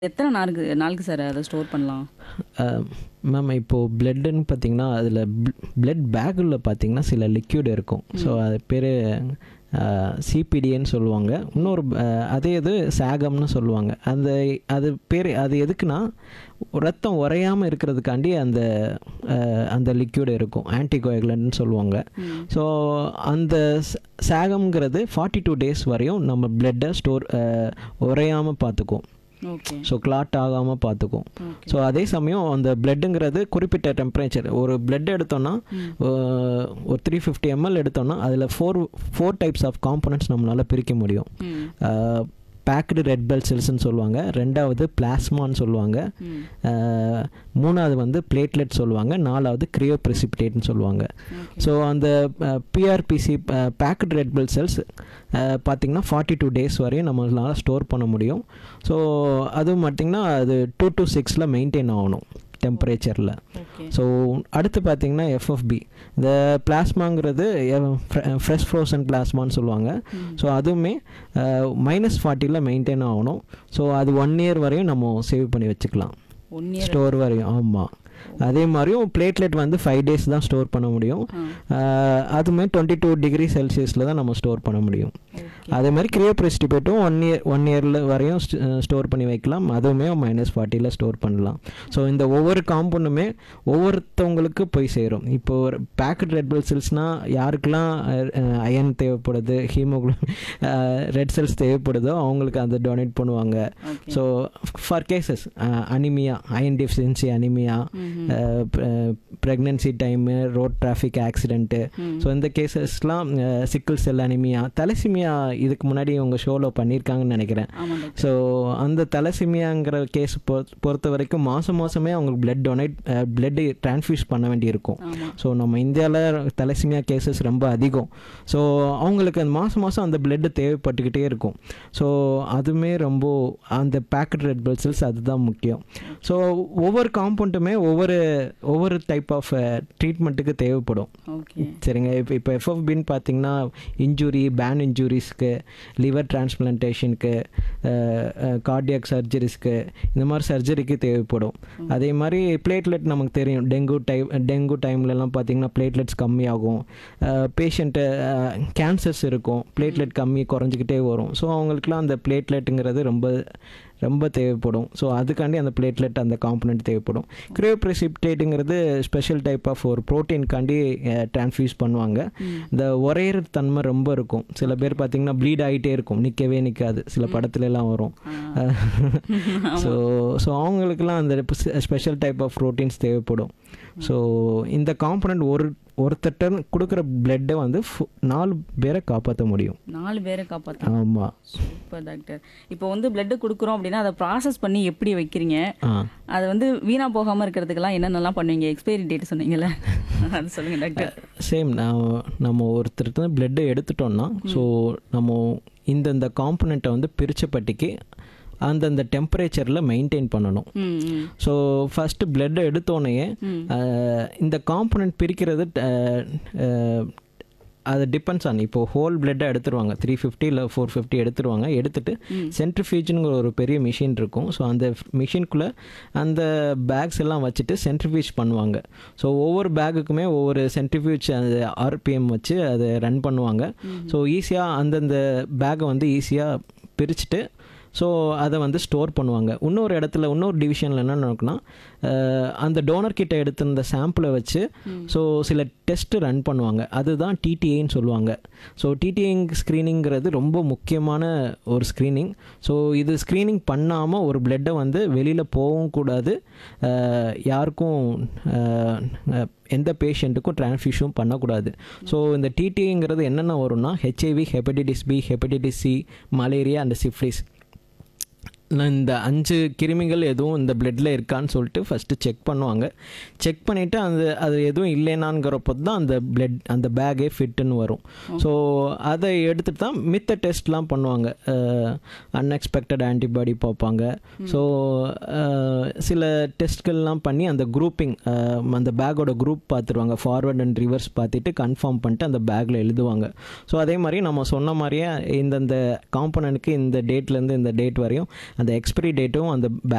எத்தனை நாளுக்கு நாளுக்கு சார் அதை ஸ்டோர் பண்ணலாம் மேம் இப்போது பிளட்டுன்னு பார்த்தீங்கன்னா அதில் பிளட் பேக்குள்ள பார்த்தீங்கன்னா சில லிக்யூட் இருக்கும் ஸோ அது பேர் சிபிடின்னு சொல்லுவாங்க இன்னொரு அஹ், அதே இது சாகம்னு சொல்லுவாங்க அந்த அது பேர் அது எதுக்குன்னா ரத்தம் உறையாமல் இருக்கிறதுக்காண்டி அந்த அஹ், அந்த லிக்யூட் இருக்கும் ஆன்டிகோயகுலன்ட்னு சொல்லுவாங்க ஸோ அந்த ச- சாகம்ங்கிறது ஃபார்ட்டி டூ டேஸ் வரையும் நம்ம பிளட்டை ஸ்டோர் உறையாமல் பார்த்துக்கும் ஓகே ஸோ கிளாட் ஆகாமல் பார்த்துக்கும் ஓகே ஸோ அதே சமயம் அந்த பிளட்டுங்கிறது குறிப்பிட்ட டெம்பரேச்சர் ஒரு பிளட் எடுத்தோன்னா அஹ், ஒரு த்ரீ ஃபிஃப்டி எம்எல் எடுத்தோன்னா அதில் four four types of components நம்மளால் பிரிக்க முடியும் ம் பேக்டு ரெட் பெல் செல்ஸ்னு சொல்லுவாங்க ரெண்டாவது பிளாஸ்மான்னு சொல்லுவாங்க ம் அஹ், மூணாவது வந்து பிளேட்லெட் சொல்லுவாங்க நாலாவது கிரியோ ப்ரெசிபிடேட்னு சொல்லுவாங்க ஓகே ஸோ அந்த PRBC packed red blood cells பார்த்திங்கன்னா ஃபார்ட்டி டூ டேஸ் வரையும் நம்மளால் ஸ்டோர் பண்ண முடியும் ஸோ அதுவும் பார்த்திங்கன்னா அது டூ டு சிக்ஸில் மெயின்டைன் ஆகணும் டெம்பரேச்சரில் ஓகே ஸோ அடுத்து பார்த்தீங்கன்னா எஃப்எஃப்பி இந்த பிளாஸ்மாங்கிறது ஃப்ரெஷ் ஃப்ரோசன் பிளாஸ்மான்னு சொல்லுவாங்க ஸோ அதுவுமே மைனஸ் ஃபார்ட்டியில் மெயின்டைன் ஆகணும் ஸோ அது ஒன் இயர் வரையும் நம்ம சேவ் பண்ணி வச்சுக்கலாம் ஒன் இயர் ஸ்டோர் வரையும் ஆமாம் அதே மாதிரியும் பிளேட்லெட் வந்து ஃபைவ் டேஸ் தான் ஸ்டோர் பண்ண முடியும் அஹ், அதுவுமே டுவெண்ட்டி டூ டிகிரி செல்சியஸில் தான் நம்ம ஸ்டோர் பண்ண முடியும் ஓகே அதே மாதிரி கிரியோப்ரெஸ்டிபேட்டும் ஒன் இயர் ஒன் இயரில் வரையும் ஸ்டோர் பண்ணி வைக்கலாம் அதுவுமே மைனஸ் ஃபார்ட்டியில் ஸ்டோர் பண்ணலாம் ஸோ இந்த ஒவ்வொரு காம்பவுண்டுமே ஒவ்வொருத்தவங்களுக்கு போய் சேரும் இப்போ ஒரு பேக்கெட் ரெட் பிளட் செல்ஸ்னால் யாருக்கெல்லாம் அயன் தேவைப்படுது ஹீமோகுளோபின் ரெட் செல்ஸ் தேவைப்படுதோ அவங்களுக்கு அதை டொனேட் பண்ணுவாங்க okay so for cases anaemia iron deficiency anaemia pregnancy time road traffic accident so இந்த கேசஸ்லாம் சிக்கிள் செல் அனிமியா தலசிமியா இதுக்கு முன்னாடி உங்கள் ஷோவில் பண்ணியிருக்காங்கன்னு நினைக்கிறேன் ஆமாம் டாக்டர் ஸோ அந்த தலசிமியாங்கிற கேஸ் பொறுத்த வரைக்கும் மாதம் மாதமே அவங்களுக்கு பிளட் டொனேட் பிளட் டிரான்ஸ்ஃபியூஸ் பண்ண வேண்டியிருக்கும் ஆமாம் ஸோ நம்ம இந்தியாவில் தலசிமியா கேசஸ் ரொம்ப அதிகம் ஸோ அவங்களுக்கு அந்த மாதம் மாதம் அந்த பிளட்டு தேவைப்பட்டுக்கிட்டே இருக்கும் ஸோ அதுவுமே ரொம்ப அந்த பேக்கெட் ரெட் பிளட் செல்ஸ் அதுதான் முக்கியம் ஸோ ஒவ்வொரு காம்பவுண்டுமே ஒவ்வொரு ஒவ்வொரு டைப் ஆஃப் ட்ரீட்மெண்ட்டுக்கு தேவைப்படும் ஓகே சரிங்க இப்போ இப்போ எஃப்எஃபின்னு பார்த்தீங்கன்னா இன்ஜுரி பேன் இன்ஜுரிஸ்க்கு லிவர் டிரான்ஸ்பிளான்டேஷனுக்கு கார்டியாக் சர்ஜரிஸ்க்கு இந்த மாதிரி சர்ஜரிக்கு தேவைப்படும் அதே மாதிரி பிளேட்லெட் நமக்கு தெரியும் டெங்கு டைம் டெங்கு டைம்லலாம் பார்த்தீங்கன்னா பிளேட்லெட்ஸ் கம்மியாகும் பேஷண்ட்டு கேன்சர்ஸ் இருக்கும் பிளேட்லெட் கம்மி குறைஞ்சிக்கிட்டே வரும் ஸோ அவங்களுக்குலாம் அந்த பிளேட்லெட்டுங்கிறது ரொம்ப ரொம்ப தேவைப்படும் ஸோ அதுக்காண்டி அந்த பிளேட்லெட் அந்த காம்பனண்ட் தேவைப்படும் கிரியோப்ரெசிப்டேட்டுங்கிறது ஸ்பெஷல் டைப் ஆஃப் ஒரு ப்ரோட்டீன்காண்டி டிரான்ஸ்ஃபியூஸ் பண்ணுவாங்க இந்த ஒரேற தன்மை ரொம்ப இருக்கும் சில பேர் பார்த்தீங்கன்னா ப்ளீட் ஆகிட்டே இருக்கும் நிற்கவே நிற்காது சில படத்துல எல்லாம் வரும் ஸோ ஸோ அவங்களுக்குலாம் அந்த ஸ்பெஷல் டைப் ஆஃப் ப்ரோட்டீன்ஸ் தேவைப்படும் ஸோ இந்த காம்பனண்ட் ஒரு ஒருத்தட்ட கொடுக்குற பிளட்டை வந்து ஃபு- நாலு பேரை காப்பாற்ற முடியும் நாலு பேரை காப்பாற்றலாம் ஆமாம் சூப்பர் டாக்டர் இப்போ வந்து பிளட்டு கொடுக்குறோம் அப்படின்னா அதை ப்ராசஸ் பண்ணி எப்படி வைக்கிறீங்க ஆ அதை வந்து வீணா போகாமல் இருக்கிறதுக்கெல்லாம் என்னென்னலாம் பண்ணுவீங்க எக்ஸ்பைரி டேட் சொன்னீங்கல்ல அது சொல்லுங்க டாக்டர் சேம் நான் நம்ம ஒருத்தருக்கு பிளட்டை எடுத்துட்டோம்னா ஸோ நம்ம இந்தந்த காம்பனண்ட்டை வந்து பிரித்த பட்டிக்கு அந்தந்த டெம்பரேச்சரில் மெயின்டைன் பண்ணணும் ம் ம் ஸோ ஃபஸ்ட்டு பிளட்டை எடுத்தோடனே ம். இந்த காம்பனண்ட் பிரிக்கிறது அஹ், அஹ், அது டிபெண்ட்ஸ் ஆன் இப்போ ஹோல் பிளட்டை எடுத்துருவாங்க த்ரீ ஃபிஃப்டி இல்லை ஃபோர் ஃபிஃப்டி எடுத்துருவாங்க எடுத்துட்டு சென்ட்ரிஃபியூஜ்ங்கிற ஒரு பெரிய மிஷின் இருக்கும் ஸோ அந்த மிஷின்குள்ளே அந்த பேக்ஸ் எல்லாம் வச்சுட்டு சென்ட்ரிஃபியூஜ் பண்ணுவாங்க ஸோ ஒவ்வொரு பேக்குக்குமே ஒவ்வொரு சென்ட்ரிஃபியூஜ் அந்த ஆர்பிஎம் வச்சு அதை ரன் பண்ணுவாங்க ஸோ ஈஸியாக அந்தந்த பேக்கை வந்து ஈஸியாக பிரிச்சுட்டு ஸோ அதை வந்து ஸ்டோர் பண்ணுவாங்க இன்னொரு இடத்துல இன்னொரு டிவிஷனில் என்ன நடக்குன்னா அஹ், அந்த டோனர் கிட்ட எடுத்திருந்த சாம்பிளை வச்சு ஸோ சில டெஸ்ட் ரன் பண்ணுவாங்க அதுதான் டிடிஏன்னு சொல்லுவாங்க ஸோ டிடிஏங் ஸ்க்ரீனிங்கிறது ரொம்ப முக்கியமான ஒரு ஸ்க்ரீனிங் ஸோ இது ஸ்க்ரீனிங் பண்ணாமல் ஒரு பிளட்டை வந்து வெளியில் போகவும் கூடாது அஹ், யாருக்கும் அஹ், அஹ், எந்த பேஷண்ட்டுக்கும் டிரான்ஸ்ஃபியூஷன் பண்ணக்கூடாது ஸோ இந்த டிடிங்கிறது என்னென்ன வரும்னா HIV hepatitis B hepatitis C malaria and syphilis நான் இந்த அஞ்சு கிருமிகள் எதுவும் இந்த பிளட்டில் இருக்கான்னு சொல்லிட்டு ஃபஸ்ட்டு செக் பண்ணுவாங்க செக் பண்ணிவிட்டு அந்த அது எதுவும் இல்லைனாங்கிறப்போ தான் அந்த பிளட் அந்த பேக்கே ஃபிட்டுன்னு வரும் ஸோ அதை எடுத்துகிட்டு தான் மித்த டெஸ்ட்லாம் பண்ணுவாங்க அன்எக்ஸ்பெக்டட் ஆன்டிபாடி பார்ப்பாங்க ஸோ சில டெஸ்ட்கள்லாம் பண்ணி அந்த குரூப்பிங் அந்த பேக்கோட குரூப் பார்த்துருவாங்க ஃபார்வர்ட் அண்ட் ரிவர்ஸ் பார்த்துட்டு கன்ஃபார்ம் பண்ணிட்டு அந்த பேக்கில் எழுதுவாங்க ஸோ அதே மாதிரி நம்ம சொன்ன மாதிரியே இந்தந்த காம்பனனுக்கு இந்த டேட்லேருந்து இந்த டேட் வரையும் அந்த எக்ஸ்பிரி டேட்டும் அந்த